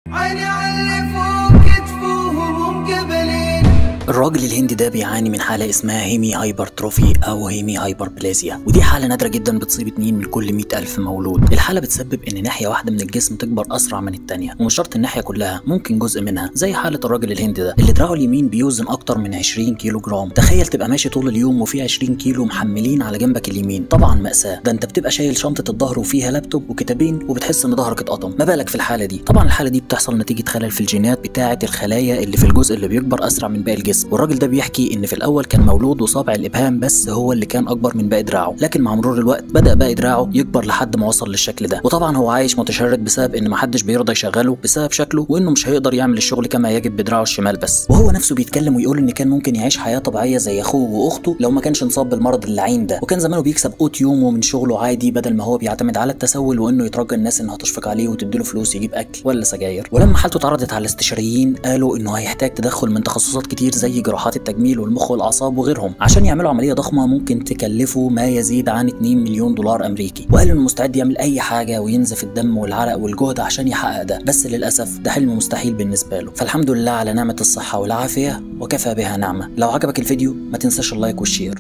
عيني علي فوق كتفوهم قبلين الراجل الهندي ده بيعاني من حالة اسمها هيمي هايبرتروفي أو هيمي هايبربلازيا ودي حالة نادرة جدا بتصيب اتنين من كل مئة ألف مولود الحالة بتسبب إن ناحية واحدة من الجسم تكبر أسرع من التانية ومش شرط الناحية كلها ممكن جزء منها زي حالة الراجل الهندي ده اللي دراعه اليمين بيوزن أكتر من 20 كيلو جرام تخيل تبقى ماشي طول اليوم وفي 20 كيلو محملين على جنبك اليمين طبعا مأساة ده أنت بتبقى شايل شنطة الظهر وفيها لابتوب وكتابين وبتحس إن ظهرك اتقطم ما بالك في الحالة دي طبعا الحالة دي بتحصل نتيجة خلل في الجينات بتاعة الخلايا اللي في الجزء اللي بيكبر أسرع من باقي الجسم والراجل ده بيحكي ان في الاول كان مولود وصابع الابهام بس هو اللي كان اكبر من باقي دراعه لكن مع مرور الوقت بدا باقي دراعه يكبر لحد ما وصل للشكل ده وطبعا هو عايش متشرد بسبب ان محدش بيرضى يشغله بسبب شكله وانه مش هيقدر يعمل الشغل كما يجب بدراعه الشمال بس وهو نفسه بيتكلم ويقول ان كان ممكن يعيش حياه طبيعيه زي اخوه واخته لو ما كانش انصاب بالمرض اللعين ده وكان زمانه بيكسب قوت يومه من شغله عادي بدل ما هو بيعتمد على التسول وانه يترجى الناس انها تشفق عليه وتديله فلوس يجيب اكل ولا سجاير ولما حالته اتعرضت على الاستشاريين قالوا انه هيحتاج تدخل من تخصصات كتير زي جراحات التجميل والمخ والاعصاب وغيرهم عشان يعملوا عمليه ضخمه ممكن تكلفه ما يزيد عن 2 مليون دولار امريكي وقال انه مستعد يعمل اي حاجه وينزف الدم والعرق والجهد عشان يحقق ده بس للاسف ده حلم مستحيل بالنسبه له فالحمد لله على نعمه الصحه والعافيه وكفى بها نعمه لو عجبك الفيديو ما تنساش اللايك والشير